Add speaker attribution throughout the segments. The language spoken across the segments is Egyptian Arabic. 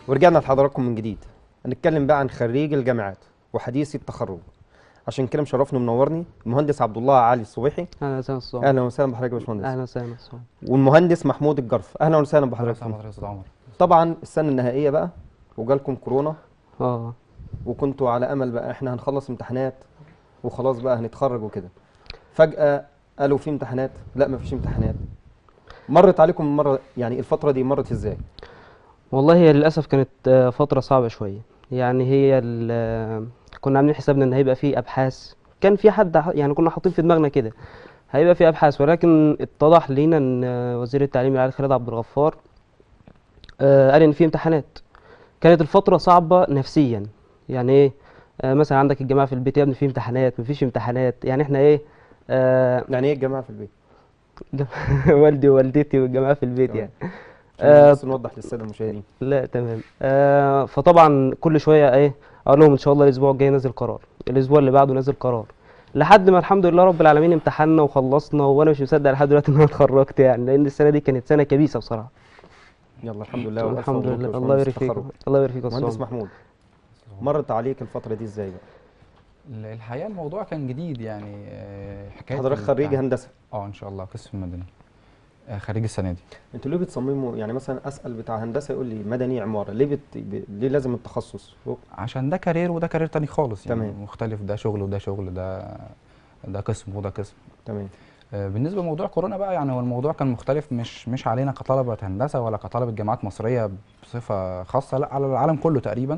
Speaker 1: ورجعنا لحضراتكم من جديد هنتكلم بقى عن خريج الجامعات وحديثي التخرج عشان كده مشرفني ومنورني المهندس عبد الله علي الصبيحي
Speaker 2: اهلا وسهلا استاذ
Speaker 1: اهلا وسهلا بحضرتك يا باشمهندس
Speaker 2: اهلا وسهلا استاذ
Speaker 1: والمهندس محمود الجرف اهلا وسهلا
Speaker 3: اهلا
Speaker 1: بحضرتك
Speaker 3: وسهلا بحضرتك يا استاذ عمر
Speaker 1: طبعا السنه النهائيه بقى وجالكم كورونا
Speaker 2: اه
Speaker 1: وكنتوا على امل بقى احنا هنخلص امتحانات وخلاص بقى هنتخرج وكده فجاه قالوا في امتحانات لا مفيش امتحانات مرت عليكم المره يعني الفتره دي مرت ازاي
Speaker 2: والله هي للاسف كانت آه، فتره صعبه شويه يعني هي ال- آه، كنا عاملين حسابنا ان هيبقى في ابحاث كان في حد ح- يعني كنا حاطين في دماغنا كده هيبقى في ابحاث ولكن اتضح لينا ان آه، وزير التعليم العالي خالد عبد الغفار آه، قال ان في امتحانات كانت الفتره صعبه نفسيا يعني ايه آه، مثلا عندك الجماعه في البيت يا ابني في امتحانات مفيش امتحانات يعني احنا ايه آه،
Speaker 1: يعني ايه الجماعه في البيت
Speaker 2: والدي ووالدتي والجماعه في البيت
Speaker 1: تمام.
Speaker 2: يعني
Speaker 1: عشان
Speaker 2: آه،
Speaker 1: بس نوضح للساده المشاهدين
Speaker 2: لا تمام آه فطبعا كل شويه ايه اقول لهم ان شاء الله الاسبوع الجاي نازل قرار الاسبوع اللي بعده نازل قرار لحد ما الحمد لله رب العالمين امتحنا وخلصنا وانا مش مصدق لحد دلوقتي ان انا اتخرجت يعني لان السنه دي كانت سنه كبيسه بصراحه
Speaker 1: يلا الحمد لله والف
Speaker 2: الحمد
Speaker 1: مبروك يا
Speaker 2: لله الله
Speaker 1: باشمهندس
Speaker 2: يبارك فيك
Speaker 1: التخرج.
Speaker 2: الله يبارك فيك يا
Speaker 1: مهندس
Speaker 2: أستاذ عمر.
Speaker 1: محمود مرت عليك الفتره دي ازاي بقى
Speaker 3: ال- الحقيقه الموضوع كان جديد يعني آه، حكايه
Speaker 1: حضرتك خريج
Speaker 3: الامتحان-
Speaker 1: هندسه
Speaker 3: اه ان شاء الله قسم مدني آه، خريج السنه دي
Speaker 1: انتوا ليه بتصمموا يعني مثلا اسال بتاع هندسه يقول لي مدني عماره ليه بت... ب... ليه لازم التخصص هو-
Speaker 3: عشان ده كارير وده كارير تاني خالص يعني
Speaker 1: تمام.
Speaker 3: مختلف ده شغل وده شغل ده ده قسم وده قسم
Speaker 1: تمام
Speaker 3: آه، بالنسبه لموضوع كورونا بقى يعني هو الموضوع كان مختلف مش مش علينا كطلبه هندسه ولا كطلبه جامعات مصريه بصفه خاصه لا على العالم كله تقريبا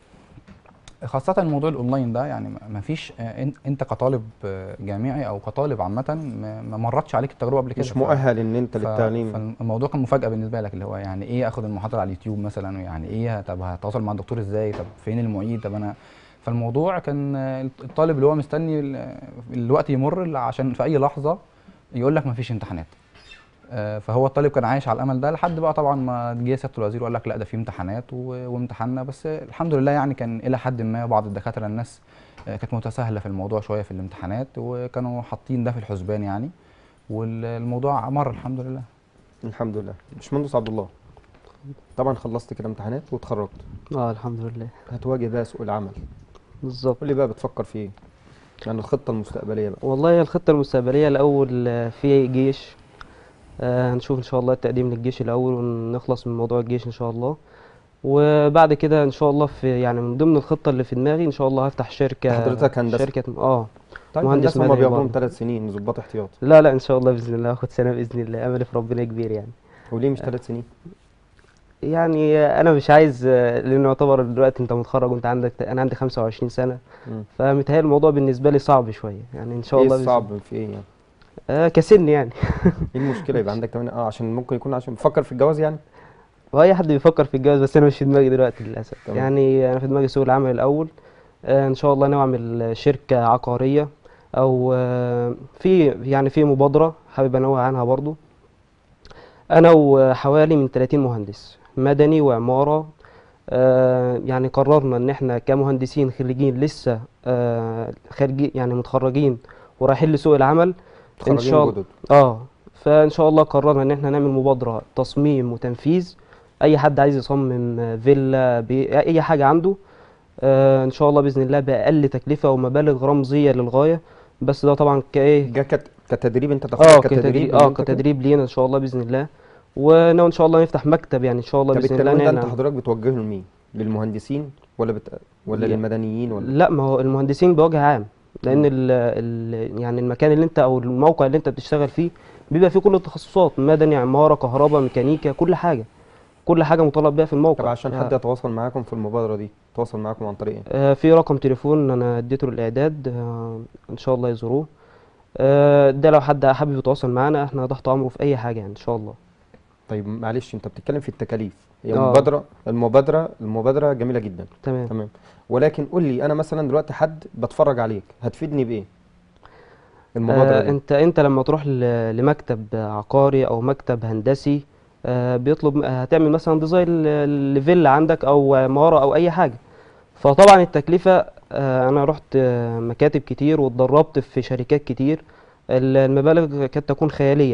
Speaker 3: خاصة الموضوع الأونلاين ده يعني ما فيش أنت كطالب آه، جامعي أو كطالب عامة ما ما مرتش عليك التجربة قبل كده
Speaker 1: مش
Speaker 3: ف-
Speaker 1: مؤهل ان انت
Speaker 3: ف-
Speaker 1: للتعليم
Speaker 3: فالموضوع كان مفاجأة بالنسبة لك اللي هو يعني ايه اخد المحاضرة على اليوتيوب مثلا ويعني ايه طب هتواصل مع الدكتور ازاي طب فين المعيد طب انا فالموضوع كان آه، الطالب اللي هو مستني ال- الوقت يمر عشان في اي لحظة يقول لك مفيش امتحانات آه، فهو الطالب كان عايش على الامل ده لحد بقى طبعا ما جه سياده الوزير وقال لك لا ده في امتحانات و- وامتحنا بس الحمد لله يعني كان الى حد ما بعض الدكاتره الناس آه، كانت متساهله في الموضوع شويه في الامتحانات وكانوا حاطين ده في الحسبان يعني والموضوع مر الحمد لله
Speaker 1: الحمد لله باشمهندس عبد الله طبعا خلصت كده امتحانات واتخرجت
Speaker 2: اه الحمد لله
Speaker 1: هتواجه بقى سوق العمل
Speaker 2: بالظبط
Speaker 1: قول لي بقى بتفكر في ايه يعني الخطه المستقبليه بقى
Speaker 2: والله الخطة المستقبلية الأول آه، في جيش آه، هنشوف إن شاء الله التقديم للجيش الأول ونخلص من موضوع الجيش إن شاء الله وبعد كده إن شاء الله في يعني من ضمن الخطة اللي في دماغي إن شاء الله هفتح شركة
Speaker 1: حضرتك هندسة.
Speaker 2: شركة اه
Speaker 1: طيب
Speaker 2: مهندس
Speaker 1: الناس هم
Speaker 2: مدني
Speaker 1: بياخدوهم
Speaker 2: برضه.
Speaker 1: ثلاث سنين ظباط احتياط
Speaker 2: لا لا إن شاء الله بإذن الله هاخد سنة بإذن الله أملي في ربنا كبير يعني
Speaker 1: وليه مش ثلاث سنين
Speaker 2: يعني آه، أنا مش عايز آه، لأنه يعتبر دلوقتي أنت متخرج وأنت عندك أنا عندي 25 سنة
Speaker 1: مم.
Speaker 2: فمتهيألي الموضوع بالنسبة لي صعب شوية يعني إن شاء
Speaker 1: ايه
Speaker 2: الله بإذن-
Speaker 1: الصعب في ايه يعني
Speaker 2: آه كسن يعني
Speaker 1: ايه المشكله يبقى عندك كمان اه عشان ممكن يكون عشان بفكر في الجواز يعني
Speaker 2: واي حد بيفكر في الجواز بس انا مش في دماغي دلوقتي للاسف
Speaker 1: تمام.
Speaker 2: يعني انا في دماغي سوق العمل الاول آه ان شاء الله ناوي اعمل شركه عقاريه او آه في يعني في مبادره حابب انوه عنها برضو انا وحوالي من 30 مهندس مدني وعماره آه يعني قررنا ان احنا كمهندسين خريجين لسه آه خارجين يعني متخرجين ورايحين لسوق العمل ان
Speaker 1: متخرجين
Speaker 2: شاء الله
Speaker 1: جدد
Speaker 2: اه فان شاء الله قررنا ان احنا نعمل مبادره تصميم وتنفيذ اي حد عايز يصمم آه، فيلا بي... اي حاجه عنده آه ان شاء الله باذن الله باقل تكلفه ومبالغ رمزيه للغايه بس ده طبعا كايه
Speaker 1: جا كت... كتدريب انت تاخدها
Speaker 2: اه
Speaker 1: كتدريب
Speaker 2: كتدريب
Speaker 1: إن
Speaker 2: اه
Speaker 1: انت كده؟
Speaker 2: كتدريب لينا ان شاء الله باذن الله وناوي ان شاء الله نفتح مكتب يعني ان شاء الله
Speaker 1: طب
Speaker 2: باذن الله
Speaker 1: التنوين ده
Speaker 2: إن
Speaker 1: انت
Speaker 2: إحنا-
Speaker 1: حضرتك بتوجهه لمين للمهندسين ولا بت... ولا
Speaker 2: لا.
Speaker 1: للمدنيين ولا
Speaker 2: لا ما هو المهندسين بوجه عام لان
Speaker 1: مم.
Speaker 2: ال ال يعني المكان اللي انت او الموقع اللي انت بتشتغل فيه بيبقى فيه كل التخصصات مدني عماره كهرباء ميكانيكا كل حاجه كل حاجه مطالب بيها في الموقع
Speaker 1: طب عشان
Speaker 2: يعني
Speaker 1: حد يتواصل معاكم في المبادره دي يتواصل معاكم عن طريق ايه
Speaker 2: آه، في رقم تليفون انا اديته للاعداد آه، ان شاء الله يزوروه آه، ده لو حد حابب يتواصل معانا احنا تحت امره في اي حاجه يعني ان شاء الله
Speaker 1: طيب معلش انت بتتكلم في التكاليف هي
Speaker 2: آه.
Speaker 1: مبادره المبادره المبادره جميله جدا
Speaker 2: تمام
Speaker 1: تمام ولكن قول لي انا مثلا دلوقتي حد بتفرج عليك هتفيدني بايه المبادره
Speaker 2: آه،
Speaker 1: دي
Speaker 2: انت انت لما تروح ل- لمكتب عقاري او مكتب هندسي آه، بيطلب آه، هتعمل مثلا ديزاين ل- لفيلا عندك او عماره او اي حاجه فطبعا التكلفه آه، انا رحت آه، مكاتب كتير واتدربت في شركات كتير ال- المبالغ كانت تكون خياليه يعني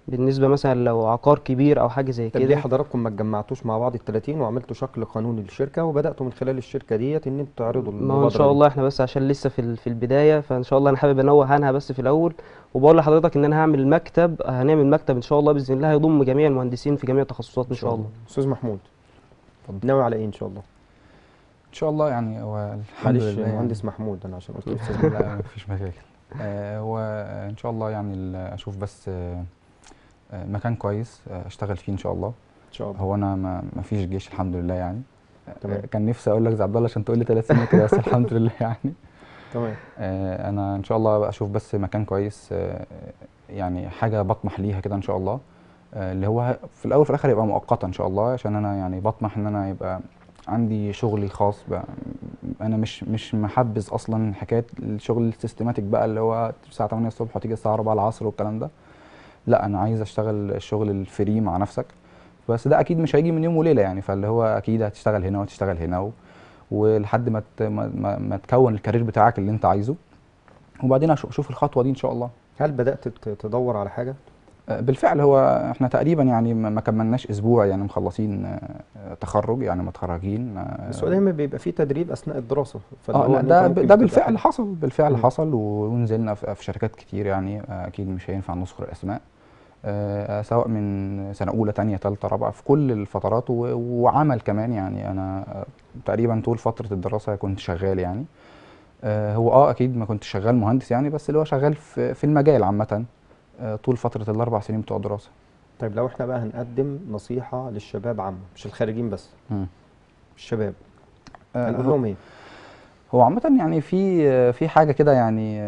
Speaker 2: بالنسبه مثلا لو عقار كبير او حاجه زي
Speaker 1: طب ليه
Speaker 2: كده
Speaker 1: حضراتكم ما اتجمعتوش مع بعض ال 30 وعملتوا شكل قانوني للشركه وبداتوا من خلال الشركه ديت ان انتوا تعرضوا
Speaker 2: ما هو ان
Speaker 1: المبادره
Speaker 2: شاء
Speaker 1: دي؟
Speaker 2: الله احنا بس عشان لسه في ال- في البدايه فان شاء الله انا حابب انوه عنها بس في الاول وبقول لحضرتك ان انا هعمل مكتب هنعمل مكتب ان شاء الله باذن الله هيضم جميع المهندسين في جميع التخصصات ان شاء الله
Speaker 1: استاذ محمود
Speaker 3: اتفضل.
Speaker 1: ناوي على ايه ان شاء الله
Speaker 3: ان شاء الله يعني هو الحمد
Speaker 1: معلش
Speaker 3: لله يعني.
Speaker 1: مهندس محمود انا عشان قلت استاذ
Speaker 3: لا مفيش مشاكل آه، هو آه، ان شاء الله يعني ال- اشوف بس آه، آه، مكان كويس آه، اشتغل فيه ان شاء الله
Speaker 1: ان شاء الله
Speaker 3: هو انا ما ما فيش جيش الحمد لله يعني آه،
Speaker 1: تمام.
Speaker 3: كان نفسي اقول لك زي عبد الله عشان تقول لي ثلاث سنين كده بس الحمد لله يعني
Speaker 1: تمام
Speaker 3: آه، انا ان شاء الله بقى اشوف بس مكان كويس آه، يعني حاجه بطمح ليها كده ان شاء الله آه، اللي هو في الاول وفي الاخر يبقى مؤقتا ان شاء الله عشان انا يعني بطمح ان انا يبقى عندي شغلي خاص بقى انا مش مش محبذ اصلا حكايه الشغل السيستماتيك بقى اللي هو الساعه 8 الصبح وتيجي الساعه 4 العصر والكلام ده لا انا عايز اشتغل الشغل الفري مع نفسك بس ده اكيد مش هيجي من يوم وليله يعني فاللي هو اكيد هتشتغل هنا وتشتغل هنا و... ولحد ما ت... ما, ما, ما تكون الكارير بتاعك اللي انت عايزه وبعدين اشوف اشوف الخطوه دي ان شاء الله
Speaker 1: هل بدات ت- تدور على حاجه
Speaker 3: آه، بالفعل هو احنا تقريبا يعني ما ما كملناش اسبوع يعني مخلصين آه، تخرج يعني متخرجين آه،
Speaker 1: بس هو دايما بيبقى في تدريب اثناء الدراسه فاللي
Speaker 3: اه
Speaker 1: هو
Speaker 3: لا
Speaker 1: إن
Speaker 3: ده
Speaker 1: أنت
Speaker 3: ب-
Speaker 1: ممكن
Speaker 3: ده
Speaker 1: تبقى
Speaker 3: بالفعل
Speaker 1: حاجة.
Speaker 3: حصل بالفعل
Speaker 1: مم.
Speaker 3: حصل و- ونزلنا في في شركات كتير يعني آه، اكيد مش هينفع نذكر الاسماء آه، سواء من سنه اولى تانية تالتة رابعه في كل الفترات و- وعمل كمان يعني انا آه، تقريبا طول فتره الدراسه كنت شغال يعني آه، هو اه اكيد ما كنت شغال مهندس يعني بس اللي هو شغال في في المجال عامه آه، طول فتره الاربع سنين بتوع الدراسه
Speaker 1: طيب لو احنا بقى هنقدم نصيحه للشباب عامه مش الخارجين بس
Speaker 3: مم.
Speaker 1: الشباب
Speaker 3: آه،
Speaker 1: هنقول
Speaker 3: هو-
Speaker 1: لهم ايه
Speaker 3: هو عامة يعني في في حاجة كده يعني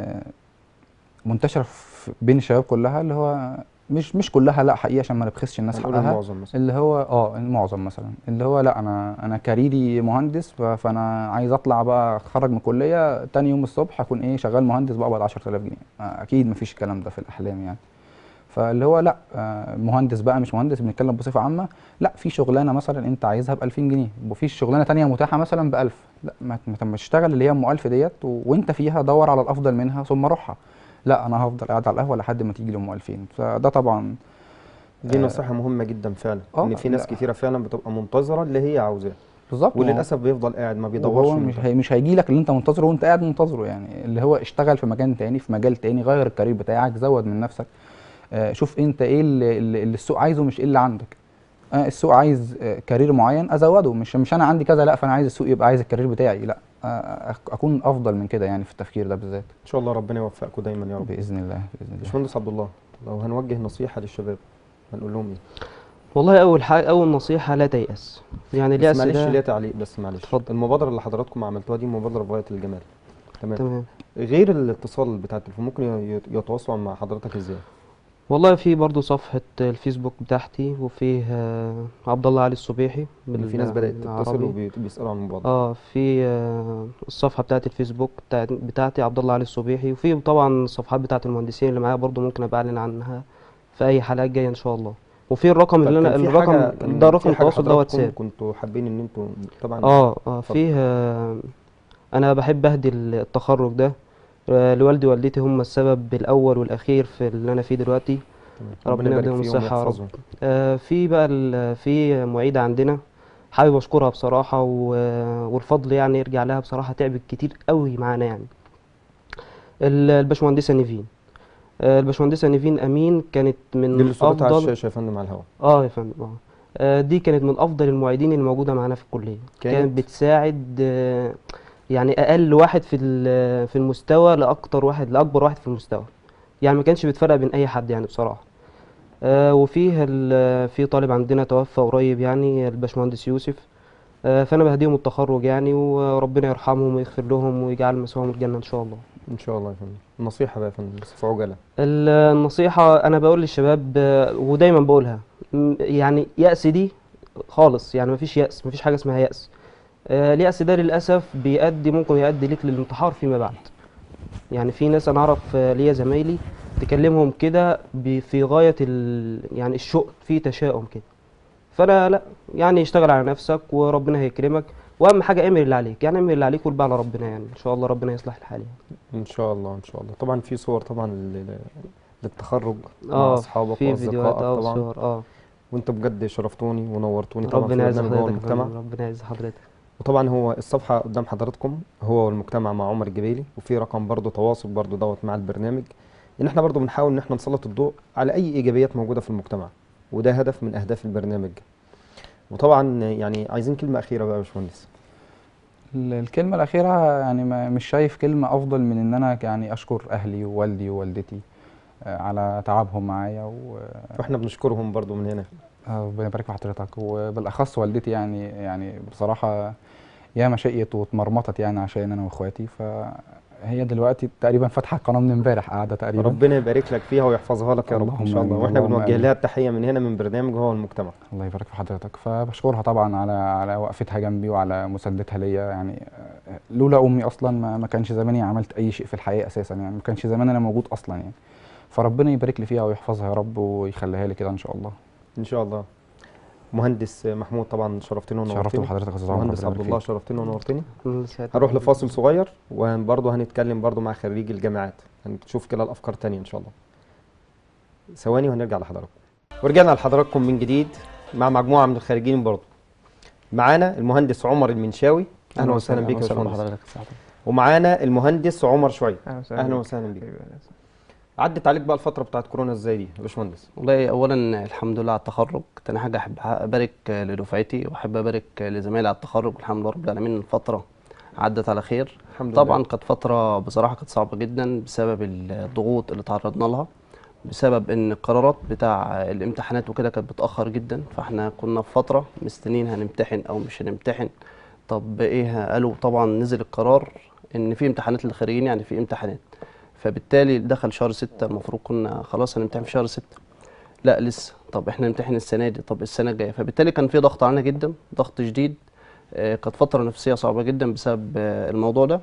Speaker 3: منتشرة في- بين الشباب كلها اللي هو مش مش كلها لا حقيقة عشان ما نبخسش الناس
Speaker 1: هنقول
Speaker 3: حقها
Speaker 1: المعظم مثلا
Speaker 3: اللي هو اه المعظم مثلا اللي هو لا انا انا كاريري مهندس ف- فانا عايز اطلع بقى اتخرج من الكلية تاني يوم الصبح اكون ايه شغال مهندس بقبض 10000 جنيه آه، اكيد مفيش الكلام ده في الاحلام يعني فاللي هو لا آه، مهندس بقى مش مهندس بنتكلم بصفة عامة لا في شغلانة مثلا انت عايزها ب 2000 جنيه وفي شغلانة تانية متاحة مثلا ب 1000 لا ما ما ما تشتغل اللي هي ام 1000 ديت و- وانت فيها دور على الافضل منها ثم روحها لا انا هفضل قاعد على القهوة لحد ما تيجي لام 2000 فده طبعا
Speaker 1: دي
Speaker 3: آه،
Speaker 1: نصيحه مهمه جدا فعلا
Speaker 3: آه،
Speaker 1: ان في ناس
Speaker 3: لا.
Speaker 1: كتيره فعلا بتبقى منتظره اللي هي عاوزاه
Speaker 3: بالظبط ما هو-
Speaker 1: وللاسف بيفضل قاعد ما بيدورش
Speaker 3: وهو مش
Speaker 1: وينتظر.
Speaker 3: هي مش هيجي لك اللي انت منتظره وانت قاعد منتظره يعني اللي هو اشتغل في مكان تاني في مجال تاني غير الكارير بتاعك زود من نفسك آه، شوف انت ايه اللي, اللي اللي السوق عايزه مش ايه اللي عندك آه، السوق عايز آه، كارير معين ازوده مش مش انا عندي كذا لا فانا عايز السوق يبقى عايز الكارير بتاعي لا آه، أك- اكون افضل من كده يعني في التفكير ده بالذات
Speaker 1: ان شاء الله ربنا يوفقكم دايما يا رب
Speaker 3: باذن الله باذن الله
Speaker 1: باشمهندس عبد الله لو هنوجه نصيحه للشباب هنقول لهم ايه
Speaker 2: والله اول حاجه اول نصيحه لا تيأس يعني
Speaker 1: بس
Speaker 2: اليأس
Speaker 1: معلش
Speaker 2: ده
Speaker 1: ليا تعليق بس معلش
Speaker 2: اتفضل.
Speaker 1: المبادره اللي حضراتكم عملتوها دي مبادره في غايه الجمال تمام
Speaker 2: تمام
Speaker 1: غير الاتصال بتاع التليفون ممكن ي- يتواصلوا مع حضرتك ازاي
Speaker 2: والله في برضو صفحة الفيسبوك بتاعتي وفيه آه، عبد الله علي الصبيحي
Speaker 1: إن في ناس بدات تتصل
Speaker 2: بالعربي.
Speaker 1: وبيسالوا عن المبادره
Speaker 2: اه في آه، الصفحة بتاعت الفيسبوك بتاعت بتاعتي عبد الله علي الصبيحي وفي طبعا الصفحات بتاعت المهندسين اللي معايا برضو ممكن ابقى اعلن عنها في اي حلقات جاية ان شاء الله وفي الرقم
Speaker 1: طب
Speaker 2: اللي انا
Speaker 1: كان في
Speaker 2: الرقم
Speaker 1: حاجة- كان
Speaker 2: ده
Speaker 1: في
Speaker 2: رقم
Speaker 1: حاجة
Speaker 2: التواصل ده
Speaker 1: حضراتكم
Speaker 2: واتساب
Speaker 1: كنتوا حابين ان انتوا طبعا
Speaker 2: اه اه
Speaker 1: اتفضل.
Speaker 2: فيه آه، انا بحب اهدي التخرج ده آه، لوالدي ووالدتي هم السبب الاول والاخير في اللي انا فيه دلوقتي
Speaker 1: تمام.
Speaker 2: ربنا
Speaker 1: يبارك
Speaker 2: يديهم
Speaker 1: فيهم
Speaker 2: الصحة يا رب.
Speaker 1: ويحفظهم.
Speaker 2: آه، في بقى ال- في معيدة عندنا حابب اشكرها بصراحة و- والفضل يعني يرجع لها بصراحة تعبت كتير قوي معانا يعني ال- الباشمهندسة نيفين آه، الباشمهندسة نيفين امين كانت
Speaker 1: دي
Speaker 2: من
Speaker 1: اللي صورتها على
Speaker 2: افضل
Speaker 1: الشاشه يا فندم على الهواء
Speaker 2: اه يا فندم اه آه، دي كانت من افضل المعيدين اللي موجودة معانا في الكلية
Speaker 1: كانت؟
Speaker 2: كانت بتساعد آه، يعني اقل واحد في ال- في المستوى لاكتر واحد لاكبر واحد في المستوى يعني ما كانش بيتفرق بين اي حد يعني بصراحة آه، وفيه ال- في طالب عندنا توفى قريب يعني الباشمهندس يوسف آه، فانا بهديهم التخرج يعني وربنا يرحمهم ويغفر لهم ويجعل مسواهم الجنة ان شاء الله
Speaker 1: ان شاء الله يا فندم النصيحه بقى يا فندم بس في عجاله
Speaker 2: ال- النصيحة أنا بقول للشباب آه، ودايما بقولها م- يعني يأس دي خالص يعني مفيش يأس مفيش حاجة اسمها يأس آه، اليأس ده للأسف بيؤدي ممكن يؤدي ليك للانتحار فيما بعد يعني في ناس أنا أعرف آه، ليا زمايلي تكلمهم كده ب- في غاية ال يعني الشوق في تشاؤم كده فأنا لا يعني اشتغل على نفسك وربنا هيكرمك وأهم حاجة اعمل اللي عليك يعني اعمل اللي عليك والباقي على ربنا يعني إن شاء الله ربنا يصلح الحال يعني.
Speaker 1: ان شاء الله ان شاء الله طبعا في صور طبعا ل- ل- للتخرج مع
Speaker 2: اه
Speaker 1: اصحابك
Speaker 2: في فيديوهات
Speaker 1: واصدقائك
Speaker 2: اه
Speaker 1: طبعا
Speaker 2: وصور اه
Speaker 1: وانتوا بجد شرفتوني ونورتوني طبعا في
Speaker 2: ربنا يعز
Speaker 1: برنامج هو
Speaker 2: حضرتك يا
Speaker 1: المجتمع
Speaker 2: فندم، ربنا يعز حضرتك
Speaker 1: وطبعا هو الصفحه قدام حضراتكم هو والمجتمع مع عمر الجبيلي وفي رقم برضه تواصل برضه دوت مع البرنامج ان احنا برضه بنحاول ان احنا نسلط الضوء على اي ايجابيات موجوده في المجتمع وده هدف من اهداف البرنامج وطبعا يعني عايزين كلمه اخيره بقى يا باشمهندس
Speaker 3: ال- الكلمة الأخيرة يعني ما مش شايف كلمة أفضل من إن أنا يعني أشكر أهلي ووالدي ووالدتي آه، على تعبهم معايا و
Speaker 1: واحنا بنشكرهم برضه من هنا
Speaker 3: آه، ربنا يبارك في حضرتك وبالأخص والدتي يعني يعني بصراحة ياما شقيت واتمرمطت يعني عشان أنا وإخواتي فهي دلوقتي تقريبا فاتحة القناة من امبارح قاعدة تقريبا
Speaker 1: ربنا يبارك لك فيها ويحفظها لك يا رب ان
Speaker 3: اللهم
Speaker 1: شاء الله
Speaker 3: آمين،
Speaker 1: واحنا
Speaker 3: اللهم
Speaker 1: بنوجه
Speaker 3: آمين.
Speaker 1: لها التحيه من هنا من برنامج هو المجتمع
Speaker 3: الله يبارك في حضرتك فبشكرها طبعا على على وقفتها جنبي وعلى مساندتها ليا يعني آه، لولا امي اصلا ما, ما كانش زماني عملت اي شيء في الحياه اساسا يعني ما كانش زمان انا موجود اصلا يعني فربنا يبارك لي فيها ويحفظها يا رب ويخليها لي كده ان شاء الله
Speaker 1: ان شاء الله مهندس محمود طبعا شرفتني
Speaker 3: شرفت
Speaker 1: ونورتني
Speaker 3: بحضرتك يا استاذ عمر
Speaker 1: مهندس
Speaker 3: ربنا
Speaker 1: عبد
Speaker 3: يبارك
Speaker 1: الله
Speaker 3: فيك.
Speaker 1: شرفتني ونورتني
Speaker 2: سعادة
Speaker 1: هنروح
Speaker 2: حضرتك.
Speaker 1: لفاصل صغير وبرضه هنتكلم برضه مع خريجي الجامعات هنشوف كده الافكار تانية ان شاء الله ثواني وهنرجع لحضراتكم ورجعنا لحضراتكم من جديد مع مجموعه من الخارجين برضه معانا المهندس عمر المنشاوي اهلا وسهلا بيك يا باشمهندس
Speaker 2: بحضرتك يا سعادة.
Speaker 1: ومعانا المهندس عمر شعيب
Speaker 4: اهلا وسهلا
Speaker 1: اهلا
Speaker 4: بيك.
Speaker 1: وسهلا بيك
Speaker 4: حبيبي، أهلا وسهلا.
Speaker 1: عدت عليك بقى الفتره بتاعت كورونا ازاي دي يا باشمهندس
Speaker 2: والله اولا الحمد لله على التخرج تاني حاجه احب ابارك لدفعتي واحب ابارك لزمايلي على التخرج الحمد لله رب العالمين الفتره عدت على خير
Speaker 1: الحمد
Speaker 2: طبعا
Speaker 1: لله
Speaker 2: كانت فتره بصراحه كانت صعبه جدا بسبب الضغوط اللي تعرضنا لها بسبب ان القرارات بتاع الامتحانات وكده كانت بتاخر جدا فاحنا كنا في فتره مستنيين هنمتحن او مش هنمتحن طب ايه قالوا طبعا نزل القرار ان في امتحانات للخريجين يعني في امتحانات فبالتالي دخل شهر ستة المفروض كنا خلاص هنمتحن في شهر ستة لا لسه طب احنا نمتحن السنه دي طب السنه الجايه فبالتالي كان في ضغط علينا جدا ضغط شديد آه، كانت فتره نفسيه صعبه جدا بسبب آه، الموضوع ده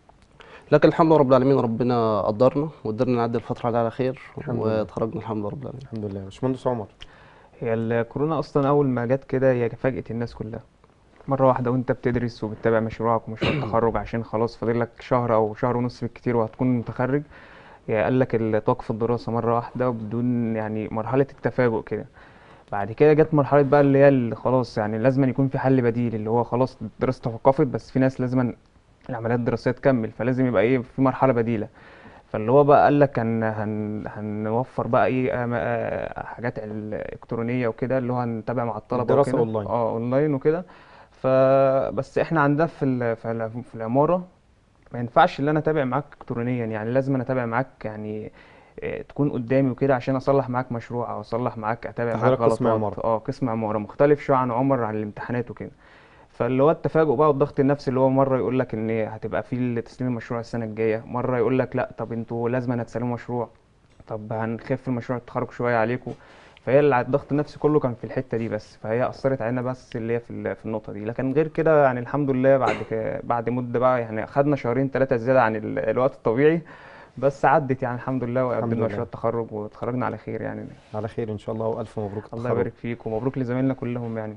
Speaker 2: لكن الحمد لله رب العالمين ربنا قدرنا وقدرنا نعدي الفتره دي على خير
Speaker 1: الحمد لله.
Speaker 2: واتخرجنا الحمد لله رب العالمين
Speaker 1: الحمد لله باشمهندس عمر
Speaker 4: هي الكورونا اصلا اول ما جت كده هي فاجأت الناس كلها مره واحده وانت بتدرس وبتتابع مشروعك ومشروع التخرج عشان خلاص فاضل لك شهر او شهر ونص بالكتير وهتكون متخرج هي قال لك توقف الدراسه مره واحده وبدون يعني مرحله التفاجؤ كده بعد كده جت مرحله بقى اللي هي اللي خلاص يعني لازم يكون في حل بديل اللي هو خلاص الدراسه توقفت بس في ناس لازم العمليات الدراسيه تكمل فلازم يبقى ايه في مرحله بديله فاللي هو بقى قال لك هن هن هنوفر بقى ايه آه، آه، حاجات الكترونيه وكده اللي هو هنتابع مع الطلبه
Speaker 1: الدراسة
Speaker 4: وكده
Speaker 1: أونلاين.
Speaker 4: اه اونلاين وكده فبس احنا عندنا في ال- في ال- في العماره ما ينفعش ان انا اتابع معاك الكترونيا يعني لازم انا اتابع معاك يعني آه، تكون قدامي وكده عشان اصلح معاك مشروع او اصلح معاك اتابع معاك
Speaker 1: حضرتك قسم
Speaker 4: غلطات
Speaker 1: عمارة.
Speaker 4: اه قسم عماره مختلف شويه عن عمر عن الامتحانات وكده فاللي هو التفاجؤ بقى والضغط النفسي اللي هو مره يقول لك ان هتبقى في تسليم المشروع السنه الجايه مره يقول لك لا طب انتوا لازم هتسلموا مشروع طب هنخف المشروع التخرج شويه عليكم فهي الع- الضغط النفسي كله كان في الحته دي بس فهي اثرت علينا بس اللي هي في ال- في النقطه دي لكن غير كده يعني الحمد لله بعد ك- بعد مده بقى يعني خدنا شهرين ثلاثه زياده عن ال- الوقت الطبيعي بس عدت يعني الحمد لله
Speaker 1: الحمد
Speaker 4: وقدمنا
Speaker 1: لله.
Speaker 4: مشروع التخرج واتخرجنا على خير يعني
Speaker 1: على خير ان شاء الله والف مبروك
Speaker 4: الله
Speaker 1: التخرج.
Speaker 4: يبارك فيك ومبروك لزمايلنا كلهم يعني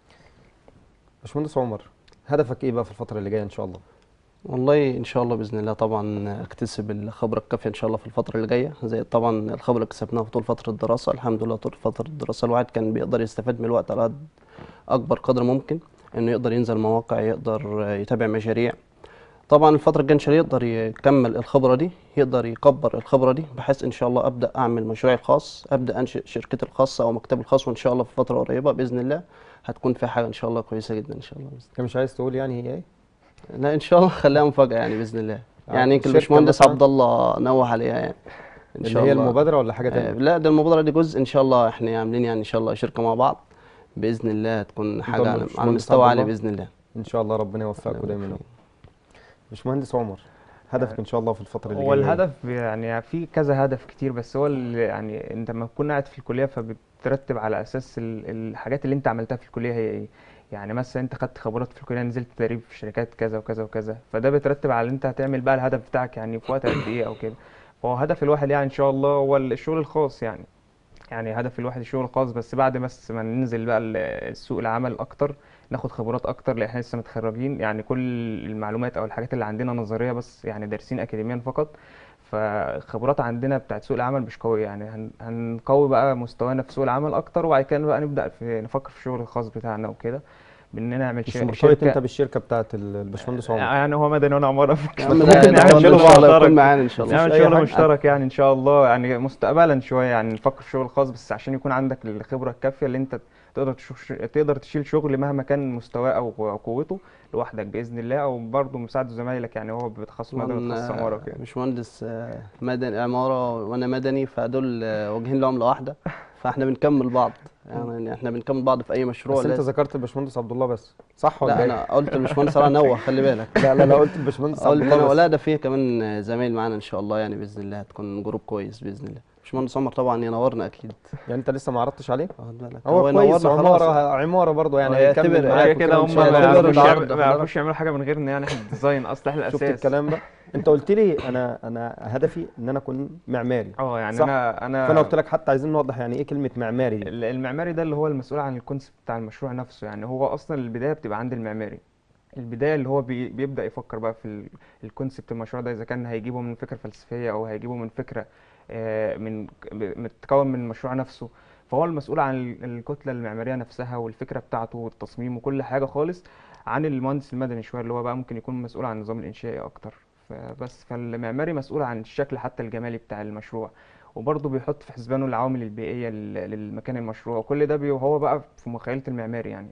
Speaker 1: باشمهندس عمر هدفك ايه بقى في الفتره اللي جايه ان شاء الله
Speaker 2: والله ان شاء الله باذن الله طبعا اكتسب الخبره الكافيه ان شاء الله في الفتره اللي جايه زي طبعا الخبره اللي كسبناها في طول فتره الدراسه الحمد لله طول فتره الدراسه الواحد كان بيقدر يستفاد من الوقت على قد اكبر قدر ممكن انه يقدر ينزل مواقع يقدر يتابع مشاريع طبعا الفتره الجايه ان شاء الله يقدر يكمل الخبره دي يقدر يكبر الخبره دي بحيث ان شاء الله ابدا اعمل مشروعي الخاص ابدا انشئ شركتي الخاصه او مكتبي الخاص وان شاء الله في فتره قريبه باذن الله هتكون في حاجه ان شاء الله كويسه جدا ان شاء الله بإذن
Speaker 1: انت مش عايز تقول يعني هي ايه
Speaker 2: لا ان شاء الله خليها مفاجاه يعني باذن الله
Speaker 1: آه،
Speaker 2: يعني يمكن
Speaker 1: شركة
Speaker 2: الباشمهندس
Speaker 1: مثلاً؟
Speaker 2: عبد الله نوه عليها يعني ان
Speaker 1: اللي
Speaker 2: شاء
Speaker 1: هي
Speaker 2: الله
Speaker 1: المبادره ولا حاجه
Speaker 2: آه،
Speaker 1: تانية
Speaker 2: لا ده المبادره دي جزء ان شاء الله احنا عاملين يعني ان شاء الله شركه مع بعض باذن الله هتكون حاجه على, على
Speaker 1: باشمهندس
Speaker 2: مستوى
Speaker 1: عبد
Speaker 2: عالي
Speaker 1: الله؟
Speaker 2: باذن الله
Speaker 1: ان شاء الله ربنا يوفقكم دايما يا رب. باشمهندس عمر هدفك ان شاء الله في الفتره اللي
Speaker 4: هو
Speaker 1: جايه إيه؟
Speaker 4: الهدف يعني في كذا هدف كتير بس هو اللي يعني انت لما تكون قاعد في الكليه فبترتب على اساس ال- الحاجات اللي انت عملتها في الكليه هي ايه يعني مثلا انت خدت خبرات في الكليه نزلت تدريب في شركات كذا وكذا وكذا فده بترتب على انت هتعمل بقى الهدف بتاعك يعني في وقت قد ايه او كده فهو هدف الواحد يعني ان شاء الله هو الشغل الخاص يعني يعني هدف الواحد الشغل الخاص بس بعد بس ما ننزل بقى ال- سوق العمل اكتر ناخد خبرات اكتر لان احنا لسه متخرجين يعني كل المعلومات او الحاجات اللي عندنا نظريه بس يعني دارسين اكاديميا فقط فالخبرات عندنا بتاعت سوق العمل مش قوية يعني هن- هنقوي بقى مستوانا في سوق العمل اكتر وبعد كده بقى نبدأ في نفكر في الشغل الخاص بتاعنا وكده باننا نعمل
Speaker 1: مش
Speaker 4: شر-
Speaker 1: مرتبط انت بالشركه بتاعت ال- الباشمهندس عمر
Speaker 4: يعني هو مدني وانا عمارة
Speaker 2: يا عم
Speaker 4: ممكن
Speaker 2: ده- ده
Speaker 4: نعمل
Speaker 2: ان
Speaker 4: شغل
Speaker 2: شاء الله
Speaker 4: مشترك
Speaker 2: يكون معانا ان شاء الله
Speaker 4: نعمل
Speaker 1: أي
Speaker 4: شغل
Speaker 1: حاجة.
Speaker 4: مشترك يعني ان شاء الله يعني مستقبلا شويه يعني نفكر في شغل خاص بس عشان يكون عندك الخبره الكافيه اللي انت تقدر تشوف تقدر تشيل شغل مهما كان مستواه او قوته لوحدك باذن الله او برضه مساعده زمايلك يعني هو بتخصص مدني
Speaker 5: طبعاً،
Speaker 4: وتخصص عماره وكده
Speaker 5: باشمهندس آه، مدني عمارة وأنا مدني فدول آه، واجهين لعملة واحدة فاحنا بنكمل بعض يعني احنا بنكمل بعض في أي مشروع
Speaker 1: بس انت
Speaker 5: لازم-
Speaker 1: ذكرت الباشمهندس عبد الله بس صح ولا
Speaker 5: لا
Speaker 1: ايه؟
Speaker 5: أنا قلت الباشمهندس على نوه خلي بالك
Speaker 1: لا لا انا قلت الباشمهندس عبد
Speaker 5: قلت
Speaker 1: الله
Speaker 5: أنا
Speaker 1: بس.
Speaker 5: ولا ده فيه كمان آه، زمايل معانا إن شاء الله يعني بإذن الله هتكون جروب كويس بإذن الله باشمهندس عمر طبعا ينورنا أكيد
Speaker 1: يعني انت لسه ما عرضتش عليه؟
Speaker 5: واخد بالك
Speaker 1: هو كويس
Speaker 5: ينورنا خلاص.
Speaker 1: عماره عماره برضه يعني
Speaker 5: هو
Speaker 1: هيكمل
Speaker 5: يعتبر-
Speaker 1: معاك
Speaker 4: كده
Speaker 1: وكده
Speaker 4: كده
Speaker 1: إن
Speaker 4: هم
Speaker 1: شاء
Speaker 4: ما
Speaker 1: الله.
Speaker 5: يعتبر
Speaker 4: يعرفوش
Speaker 5: العرض
Speaker 4: يعمل-
Speaker 5: ده
Speaker 4: ما يعرفوش يعملوا حاجه من غيرنا يعني احنا الديزاين اصل احنا
Speaker 1: شفت
Speaker 4: الاساس
Speaker 1: الكلام ده؟ انت قلت لي انا انا هدفي ان انا اكون معماري
Speaker 4: اه يعني
Speaker 1: صح.
Speaker 4: انا انا
Speaker 1: فانا قلت لك حتى عايزين نوضح يعني ايه كلمه معماري دي
Speaker 4: ال- المعماري ده اللي هو المسؤول عن الكونسيبت بتاع المشروع نفسه يعني هو اصلا البدايه بتبقى عند المعماري البدايه اللي هو بي بيبدا يفكر بقى في ال- الكونسيبت المشروع ده اذا كان هيجيبه من فكره فلسفيه او هيجيبه من فكره آه، من ب- متكون من المشروع نفسه فهو المسؤول عن ال- الكتله المعماريه نفسها والفكره بتاعته والتصميم وكل حاجه خالص عن المهندس المدني شويه اللي هو بقى ممكن يكون مسؤول عن النظام الانشائي اكتر فبس فالمعماري مسؤول عن الشكل حتى الجمالي بتاع المشروع وبرضه بيحط في حسبانه العوامل البيئيه لل- للمكان المشروع وكل ده بي- هو بقى في مخيله المعماري يعني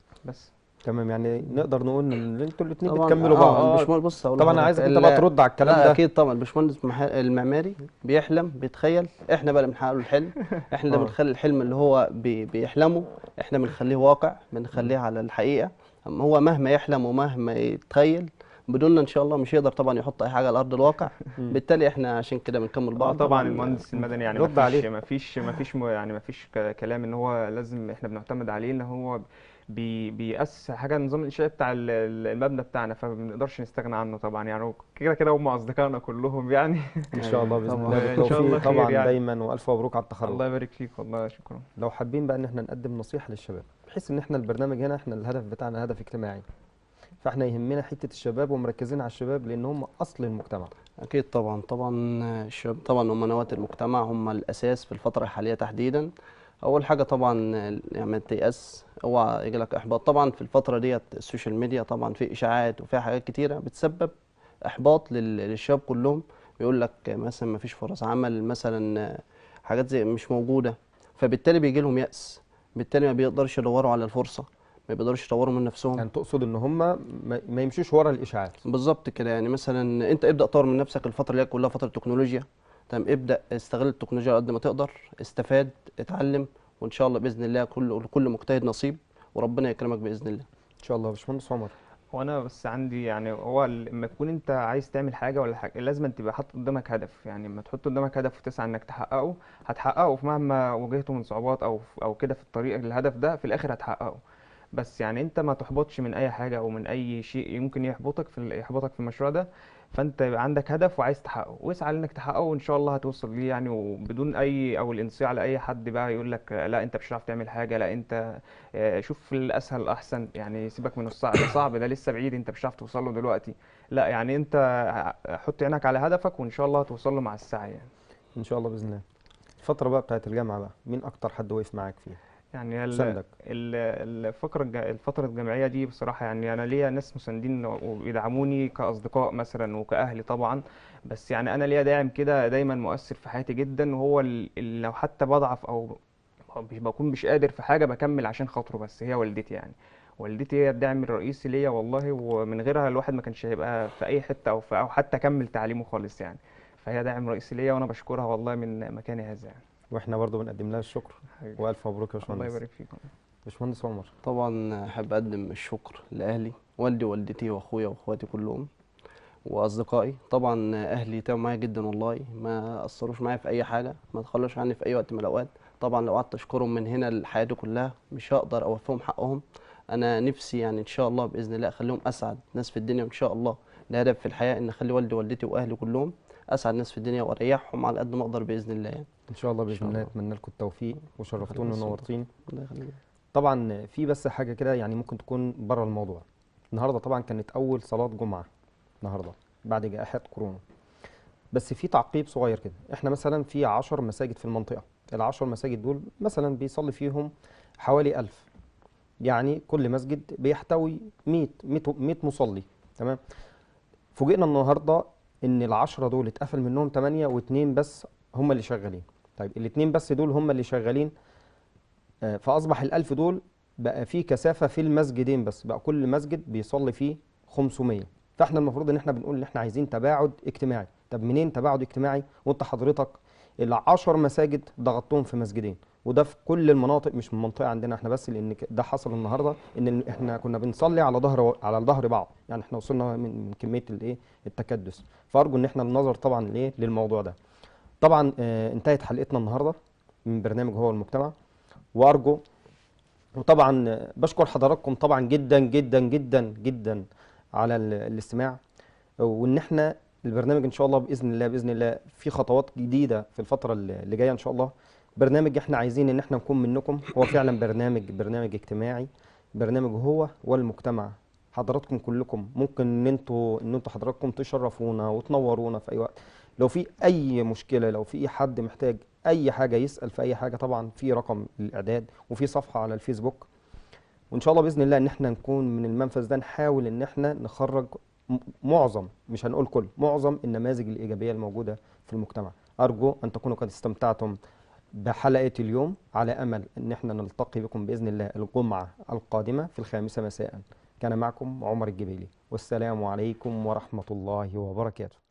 Speaker 4: بس
Speaker 1: تمام يعني نقدر نقول ان انتوا الاثنين
Speaker 5: طبعا
Speaker 1: بتكملوا
Speaker 5: آه،
Speaker 1: بعض
Speaker 5: الباشمهندس بص هقول
Speaker 1: طبعا انا
Speaker 5: لحضرتك،
Speaker 1: عايزك انت بقى
Speaker 5: ال-
Speaker 1: ترد على الكلام
Speaker 5: لا
Speaker 1: ده
Speaker 5: اكيد طبعا الباشمهندس مح- المعماري بيحلم بيتخيل احنا بقى اللي بنحقق له الحلم احنا اللي
Speaker 1: آه.
Speaker 5: بنخلي الحلم اللي هو بي بيحلمه احنا بنخليه واقع بنخليه على الحقيقه اما هو مهما يحلم ومهما يتخيل بدوننا ان شاء الله مش يقدر طبعا يحط اي حاجه على ارض الواقع
Speaker 1: مم.
Speaker 5: بالتالي احنا عشان كده بنكمل
Speaker 4: اه
Speaker 5: بعض
Speaker 4: طبعا المهندس المدني يعني
Speaker 1: رد
Speaker 4: مفيش
Speaker 1: عليه.
Speaker 4: مفيش مفيش م- يعني مفيش ك- كلام ان هو لازم احنا بنعتمد عليه ان هو بي بيأسس حاجه النظام الانشائي بتاع ال- ال- المبنى بتاعنا فما بنقدرش نستغنى عنه طبعا يعني هو كده كده هم اصدقائنا كلهم يعني
Speaker 1: ان شاء الله باذن
Speaker 5: طبعاً.
Speaker 1: الله
Speaker 4: إن شاء الله
Speaker 1: بالتوفيق
Speaker 4: خير
Speaker 1: طبعا
Speaker 4: يعني.
Speaker 1: دايما والف مبروك على التخرج
Speaker 4: الله يبارك فيك والله شكرا
Speaker 1: لو حابين بقى ان احنا نقدم نصيحه للشباب بحيث ان احنا البرنامج هنا احنا الهدف بتاعنا هدف اجتماعي فاحنا يهمنا حته الشباب ومركزين على الشباب لان هم اصل المجتمع
Speaker 5: اكيد طبعا طبعا الشباب طبعا هم نواه المجتمع هم الاساس في الفتره الحاليه تحديدا اول حاجه طبعا يعني ما تيأس اوعى يجي لك احباط طبعا في الفتره ديت السوشيال ميديا طبعا في اشاعات وفيها حاجات كتيره بتسبب احباط لل- للشباب كلهم بيقول لك مثلا ما فيش فرص عمل مثلا حاجات زي مش موجوده فبالتالي بيجي لهم يأس بالتالي ما بيقدرش يدوروا على الفرصه ما بيقدرش يطوروا من نفسهم
Speaker 1: يعني تقصد ان هم ما ما يمشوش ورا الاشاعات
Speaker 5: بالظبط كده يعني مثلا انت ابدا طور من نفسك الفتره اللي هي كلها فتره تكنولوجيا تمام ابدا استغل التكنولوجيا على قد ما تقدر استفاد اتعلم وان شاء الله باذن الله كل كل مجتهد نصيب وربنا يكرمك باذن الله
Speaker 1: ان شاء الله يا باشمهندس عمر
Speaker 4: وانا بس عندي يعني هو ال- لما تكون انت عايز تعمل حاجه ولا حاجه لازم أن تبقى حاطط قدامك هدف يعني لما تحط قدامك هدف وتسعى انك تحققه هتحققه في مهما واجهته من صعوبات او او كده في الطريق للهدف ده في الاخر هتحققه بس يعني انت ما تحبطش من اي حاجه او من اي شيء يمكن يحبطك في ال- يحبطك في المشروع ده فانت يبقى عندك هدف وعايز تحققه واسعى انك تحققه وان شاء الله هتوصل ليه يعني وبدون اي او الانصياع لاي حد بقى يقول لك لا انت مش هتعرف تعمل حاجه لا انت آه، شوف الاسهل الاحسن يعني سيبك من الصعب ده صعب ده لسه بعيد انت مش هتعرف توصل له دلوقتي لا يعني انت ع- حط عينك على هدفك وان شاء الله هتوصل له مع السعي يعني
Speaker 1: ان شاء الله باذن الله الفتره بقى بتاعت الجامعه بقى مين اكتر حد وقف معاك فيها
Speaker 4: يعني ال-
Speaker 1: سندك
Speaker 4: ال- الفقرة الج- الفترة الجامعية دي بصراحة يعني أنا ليا ناس مساندين وبيدعموني كأصدقاء مثلا وكأهلي طبعا بس يعني أنا ليا داعم كده دايما مؤثر في حياتي جدا وهو ال- اللي لو حتى بضعف أو أو مش بكون مش قادر في حاجة بكمل عشان خاطره بس هي والدتي يعني والدتي هي الدعم الرئيسي ليا والله ومن غيرها الواحد ما كانش هيبقى في أي حتة أو في أو حتى كمل تعليمه خالص يعني فهي داعم رئيسي ليا وأنا بشكرها والله من مكاني هذا يعني
Speaker 1: واحنا برضو بنقدم لها الشكر
Speaker 4: حبيبي.
Speaker 1: والف مبروك يا
Speaker 4: الله
Speaker 1: باشمهندس
Speaker 4: يبارك فيكم
Speaker 1: باشمهندس عمر
Speaker 5: طبعا احب اقدم الشكر لاهلي والدي ووالدتي واخويا واخواتي كلهم واصدقائي طبعا اهلي تعبوا معايا جدا والله ما اثروش معايا في اي حاجه ما تخلوش عني في اي وقت من الاوقات طبعا لو قعدت اشكرهم من هنا لحياتي كلها مش هقدر اوفيهم حقهم انا نفسي يعني ان شاء الله باذن الله اخليهم اسعد ناس في الدنيا وان شاء الله الهدف في الحياه ان اخلي والدي ووالدتي واهلي كلهم اسعد ناس في الدنيا واريحهم على قد ما اقدر باذن الله يعني
Speaker 1: ان شاء الله باذن
Speaker 5: شاء
Speaker 1: الله
Speaker 5: الله.
Speaker 1: اتمنى لكم التوفيق وشرفتونا
Speaker 5: يخليك.
Speaker 1: ونورتيني
Speaker 5: الله يخليك
Speaker 1: طبعا في بس حاجه كده يعني ممكن تكون بره الموضوع النهارده طبعا كانت اول صلاه جمعه النهارده بعد جائحه كورونا بس في تعقيب صغير كده احنا مثلا في 10 مساجد في المنطقه العشر مساجد دول مثلا بيصلي فيهم حوالي 1000 يعني كل مسجد بيحتوي 100 100 100 مصلي تمام فوجئنا النهارده ان العشرة دول اتقفل منهم 8 واثنين بس هم اللي شغالين طيب الاثنين بس دول هم اللي شغالين آه، فاصبح الألف دول بقى في كثافه في المسجدين بس بقى كل مسجد بيصلي فيه 500 فاحنا المفروض ان احنا بنقول ان احنا عايزين تباعد اجتماعي طب منين تباعد اجتماعي وانت حضرتك العشر مساجد ضغطتهم في مسجدين وده في كل المناطق مش من المنطقه عندنا احنا بس لان ك- ده حصل النهارده ان ال- احنا كنا بنصلي على ظهر على ظهر بعض يعني احنا وصلنا من من كميه الايه التكدس فارجو ان احنا النظر طبعا لايه للموضوع ده طبعا آه انتهت حلقتنا النهارده من برنامج هو المجتمع وارجو وطبعا آه، بشكر حضراتكم طبعا جدا جدا جدا جدا على ال- الاستماع وان احنا البرنامج ان شاء الله باذن الله باذن الله في خطوات جديده في الفتره اللي اللي جايه ان شاء الله برنامج احنا عايزين ان احنا نكون منكم هو فعلا برنامج برنامج اجتماعي برنامج هو والمجتمع حضراتكم كلكم ممكن ان انتوا ان انتوا حضراتكم تشرفونا وتنورونا في اي وقت لو في اي مشكله لو في حد محتاج اي حاجه يسال في اي حاجه طبعا في رقم الاعداد وفي صفحه على الفيسبوك وان شاء الله باذن الله ان احنا نكون من المنفذ ده نحاول ان احنا نخرج م- معظم مش هنقول كل معظم النماذج الايجابيه الموجوده في المجتمع ارجو ان تكونوا قد استمتعتم بحلقه اليوم على امل ان احنا نلتقي بكم باذن الله الجمعه القادمه في الخامسه مساء كان معكم عمر الجبيلي والسلام عليكم ورحمه الله وبركاته